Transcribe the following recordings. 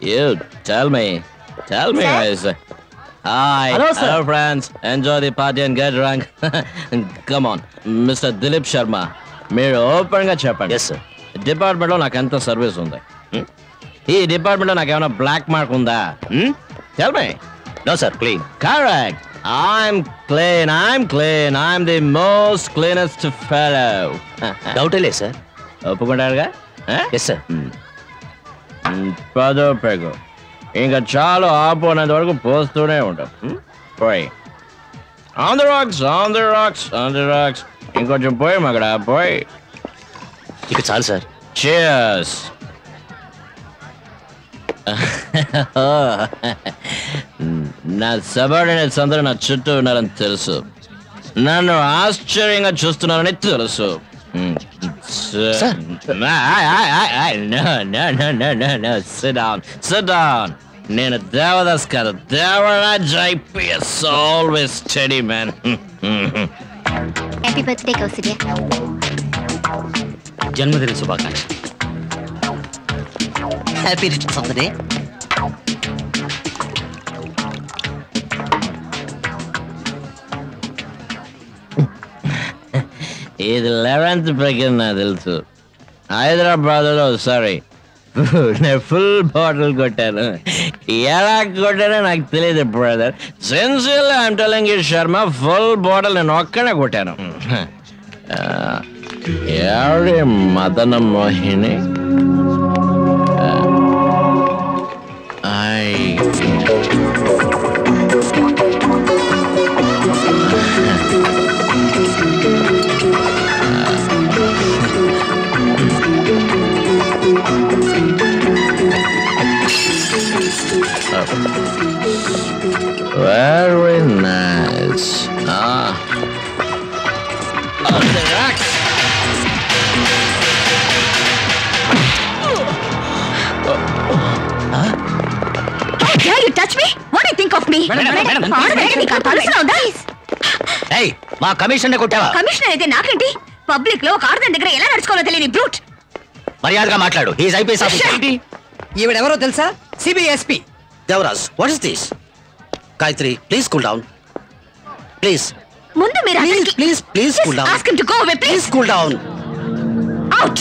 You tell me. Tell me, Sir? guys. Hi. Hello, sir. Hello, friends. Enjoy the party and get drunk. Come on, Mr. Dilip Sharma. మీరు open గా చెప్పండి yes sir department లో నాకు ఎంత service ఉంది Hmm? ఈ department లో నాకు ఏమైనా బ్లాక్ మార్క్ ఉందా tell me no sir clean correct I'm clean I'm clean I'm the most cleanest fellow డౌటే లేదు సార్ ఒప్పుకుంటారుగా ఎస్ సార్ మ్, పదో పెగు ఇంకా చాలా ఆపోనంత వరకు పోస్తూనే ఉంటాం మ్, పోయి on the rocks on the rocks on the rocks ఇంకొంచెం పోయి అక్కడ పోయి ఇక చాలు సార్ Cheers. నా సబార్డినేట్స్ అందరూ నా చుట్టూ ఉన్నారని తెలుసు నన్ను ఆశ్చర్యంగా చూస్తున్నారని తెలుసు Sir. నేను దేవదాస్ కాదు Devaraj IPS always study man happy birthday Kausalya జన్మదిన శుభాకాంక్ష happy returns of the day ఇది లెవెన్త్ ప్రకరణ నాకు తెలుసు హైదరాబాద్ లో సారీ నేను ఫుల్ బాటిల్ కొట్టాను ఎలా కొట్టానో నాకు తెలియదు brother sincerely I'm telling you Sharma full bottle నేను ఒక్కనే కొట్టాను ఆ, ఎవరి Madana Mohini I Very nice. Ah. On the rocks. dare you touch me? What do you think of me? Madam, madam, ఆడదంటే నీకు అంత ఆలోచన ఉందా? ఏయ్ మా కమిషన్ కొట్టావా కమిషనర్ అయితే నాకేంటి పబ్లిక్ లో ఒక ఆడదాని దగ్గర ఎలా నడుచుకోవాలో తెలియని బ్రూట్ మర్యాదగా మాట్లాడు హీస్ ఐపీఎస్ ఆఫీసర్ ఈవిడెవరో తెలుసా CBSP Devaraj what is this Gayatri please cool down please ముందు మీరు please please please cool down ask him to go away please please cool down out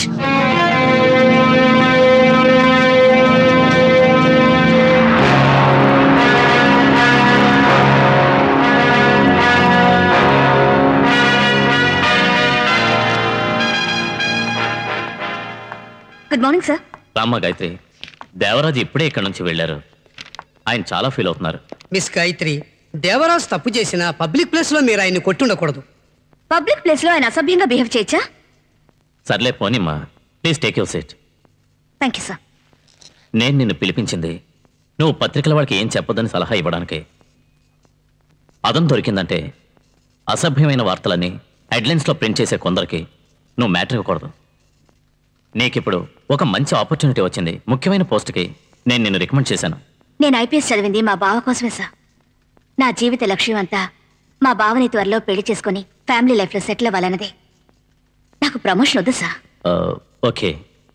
good morning sir రామ్మ గాయత్రి దేవరాజు ఇప్పుడే ఇక్కడి నుంచి వెళ్ళారు ఆయన చాలా ఫీల్ అవుతున్నారు మిస్ గాయత్రి దేవరాజ్ తప్పు చేసిన పబ్లిక్ ప్లేస్ లో మీరు ఆయన్ని కొట్టుండకూడదు పబ్లిక్ ప్లేస్ లో ఆయన అసభ్యంగా బిహేవ్ చేయొచ్చా సర్లే పోనిమ్మా please take your seat thank you sir నేను నిన్ను పిలిపించింది నువ్వు పత్రికల వాళ్ళకి ఏం చెప్పొద్దని సలహా ఇవ్వడానికి అదం దొరికిందంటే అసభ్యమైన వార్తలని హెడ్లైన్స్లో ప్రింట్ చేసే కొందరికి నువ్వు మ్యాటర్ ఇవ్వకూడదు నీకిప్పుడు ఒక మంచి ఆపర్చునిటీ వచ్చింది ముఖ్యమైన పోస్ట్కి నేను నిన్ను రికమెండ్ చేశాను నేను ఐపీఎస్ చదివింది మా బావ కోసమే సార్ నా జీవిత లక్ష్యం అంతా మా బావని త్వరలో పెళ్లి చేసుకుని ఫ్యామిలీ లైఫ్లో సెటిల్ అవ్వాలన్నదే నాకు ప్రమోషన్ వద్దు సార్ ఆ, ఓకే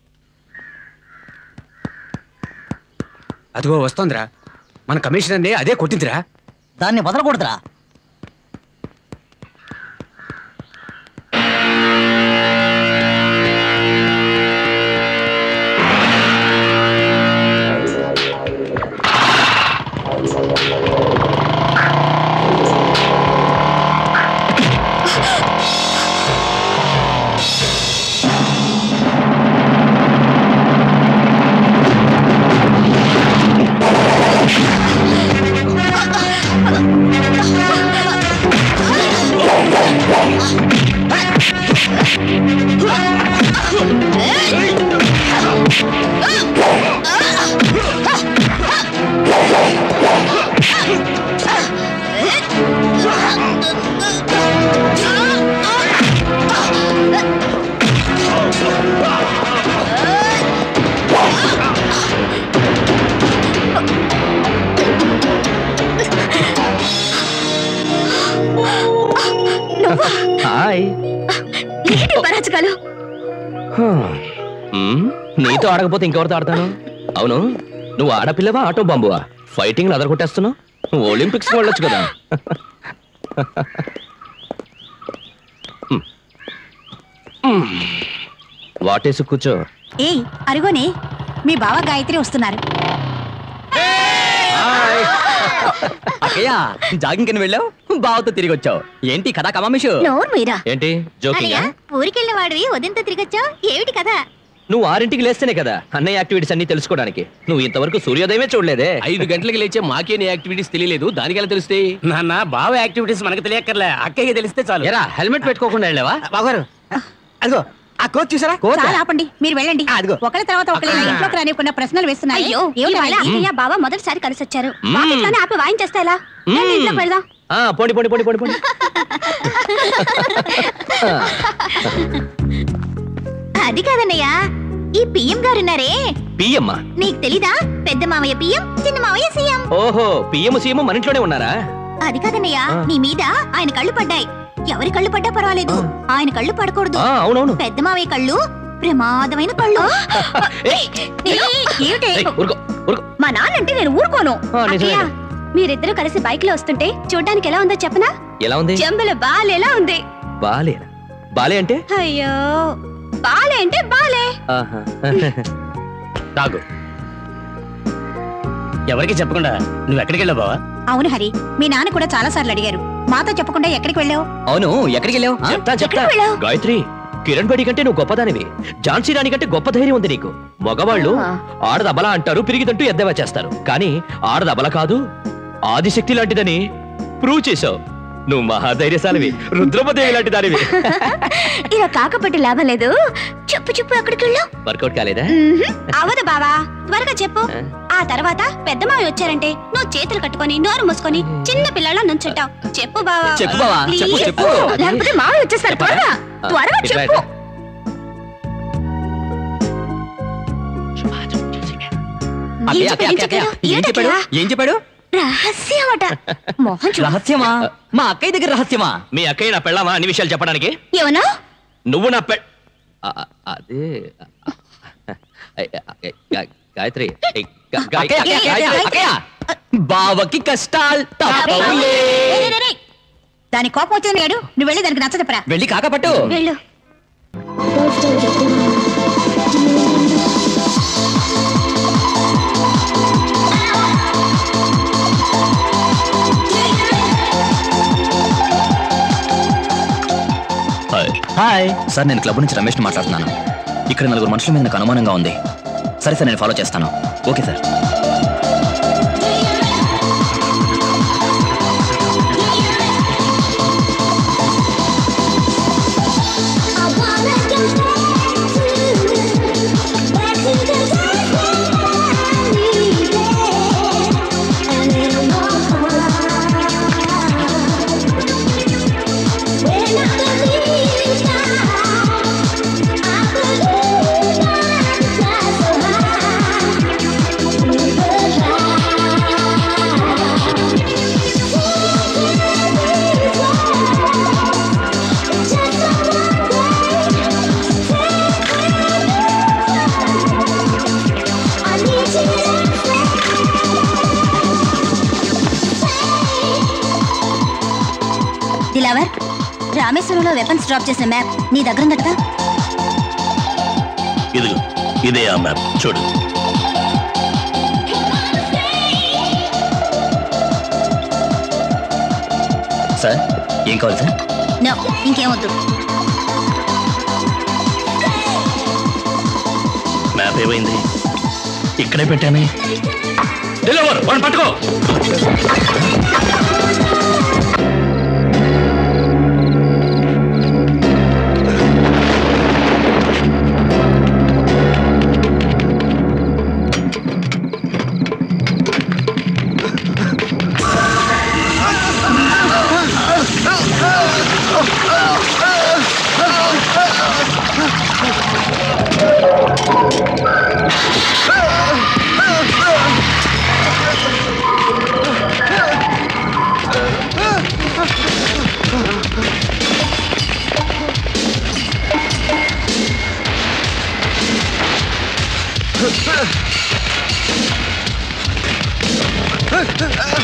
అదిగో వస్తోందిరా మన కమిషనర్ని అదే కొట్టిందిరా దాన్ని వదలకూడదురా హాయ్ ఏంటి పరాచకాలు మ్మ్, నీతో ఆడకపోతే ఇంకెవరితో ఆడతాను అవును నువ్వు ఆడపిల్లవా ఆటో బాంబువా ఫైటింగ్ అదర కొట్టేస్తున్నావు నువ్వు ఒలింపిక్స్ వెళ్ళొచ్చు కదా వాటేసి కూర్చో ఏయ్ అరుగోనే మీ బావ గాయత్రి వస్తున్నారు అక్కయ్య జాగింగ్ కింద వెళ్ళావు బావతో తిరిగి వచ్చావు ఏంటి కదా కమామిషు నోరు మీరా ఏంటి జోకింగ్ ఊరికెళ్ళిన వాడివి ఉదయంతో తిరిగొచ్చావు ఏమిటి కదా నువ్వు ఆరింటికి లేస్తేనే కదా అన్నయ్య యాక్టివిటీస్ అన్ని తెలుసుకోవడానికి నువ్వు ఇంతవరకు సూర్యోదయమే చూడలేదే ఐదు గంటలకు లేచే మాకే నీ యాక్టివిటీస్ తెలియలేదు దానికి ఎలా తెలుస్తాయి నాన్న బావ యాక్టివిటీస్ మనకు తెలియక్కర్లే అక్కయ్య తెలిస్తే చాలు ఎరా హెల్మెట్ పెట్టుకోకుండా వెళ్ళావా బాగారు అదిగో ఆ కోచ్ చూసారా కోచ్ చాలా ఆపండి మీరు వెళ్ళండి అదిగో. ఒకరి తర్వాత ఒకరి ఇంట్లోకి రానివ్వకుండా ప్రశ్నలు వేస్తున్నాయి అయ్యో అయ్యయ్య బావ మొదటిసారి కలిసి వచ్చారు వాకిట్లోనే ఆపి వాయించేస్తే ఎలా రండి, ఇంట్లోకి వెళ్దాం ఆ, పోండి పోండి పోండి పోండి పోండి అది కాదన్నయ్య ఈ పిఎం గారు ఉన్నారే పియ్యమ్మ నీకు తెలీదా పెద్ద మావయ్య పిఎం చిన్న మావయ్య సీఎం ఓహో పియ్యము సీఎము మన ఇంట్లోనే ఉన్నారా అది కాదన్నయ్య ఆ. నీ మీద ఆయన కళ్ళు పడ్డాయి ఎవరి కళ్ళు పడ్డా పర్వాలేదు ఆయన కళ్ళు పడకూడదు ఆ, అవునవును పెద్ద మావయ్య కళ్ళు ప్రమాదమైన కళ్ళు ఏయ్, ఏమిటి ఏయ్, ఊరుకో ఊరుకో మా నాన్నంటే నేను ఊరుకోను ఆ, నిజమే. అక్కయ్య, మీరిద్దరూ కలిసి బైక్ లో వస్తుంటే చూడ్డానికి ఎలా ఉందో చెప్పనా ఎలా ఉంది చెంబల బాలేలా ఉంది బాలేనా బాలే అంటే అయ్యో బాలే అంటే బాలే ఆహా. తాగు ఎవరికి చెప్పకుండా నువ్వు ఎక్కడికి వెళ్ళావు బావా అవును హరి మీ నాన్న కూడా చాలా సార్లు అడిగారు మాతో చెప్పకుండా ఎక్కడికి వెళ్ళావు అవును ఎక్కడికి వెళ్ళావు ఆ? చెప్తా చెప్తా ఎక్కడికి వెళ్ళావు? గాయత్రి కిరణ్ బేడి కంటే నువ్వు గొప్పదానివి ఝాన్సీ రాణి కంటే గొప్ప ధైర్యం ఉంది నీకు మగవాళ్ళు ఆ. ఆడదబల అంటారు పిరిగిదంటూ ఎద్దేవా చేస్తారు కానీ ఆడదబల కాదు ఆదిశక్తి లాంటిదని ప్రూవ్ చేశావు నువ్వు మహాధైర్యశాలివి రుద్రమదేవి లాంటి దానివి ఇలా కాకపోతే లాభం లేదు చెప్పు చెప్పు ఎక్కడికి వెళ్ళావు వర్కౌట్ కాలేదా అవదు బావా త్వరగా చెప్పు ఆ తర్వాత పెద్ద మావి వచ్చారంటే నువ్వు చేతులు కట్టుకొని నోరు మూసుకొని చిన్న పిల్లల నుంచుంటావు చెప్పు బావా చెప్పు బావా, చెప్పు, Please. చెప్పు. లేకపోతే మావి వచ్చేస్తారు త్వరగా త్వరగా ఇట్లా, చెప్పు అక్కయ్య, ఏం అక్కయ్య, చెప్పాడు? అక్కయ్య, ఏం ఏం చెప్పాడు చెప్పాడు? ఏం చెప్పాడు రహస్యమట మోహన్ చూడు రహస్యమా మా అక్కయ్య దగ్గర రహస్యమా మీ అక్కయ్య నా పెళ్ళామా అన్ని విషయాలు చెప్పడానికి ఏమన్నా నువ్వు నా పె ఆ, ఆ, అదే ఆ, ఆ, ఆ, గాయత్రి ఏ, గా- గా- అక్కయ్య, అక్కయ్య, అక్కయ్య, గాయత్రి. అక్కయ్య బావకి కష్టాలు తప్పవులే రే, రే, రే. దాని కోపం వచ్చింది లేడు నువ్వు వెళ్ళి దానికి నచ్చ చెప్పరా వెళ్ళి కాకపట్టు వెళ్ళు హాయ్ హాయ్ సార్ నేను క్లబ్ నుంచి రమేష్ మాట్లాడుతున్నాను ఇక్కడ నలుగురు మనుషుల మీద నాకు అనుమానంగా ఉంది సరే సార్ నేను ఫాలో చేస్తాను ఓకే సార్ దిలావర్ రామేశ్వరంలో వెపన్స్ డ్రాప్ చేసిన మ్యాప్ నీ దగ్గర ఉంది కదా ఇదిగో ఇదే ఆ మ్యాప్ చూడు సార్ ఏం కావాలి సార్ నో ఇంకేమొద్దు మ్యాప్ ఏమైంది ఇక్కడే పెట్టానే డెలివర్ వాడిని పట్టుకో ఆ,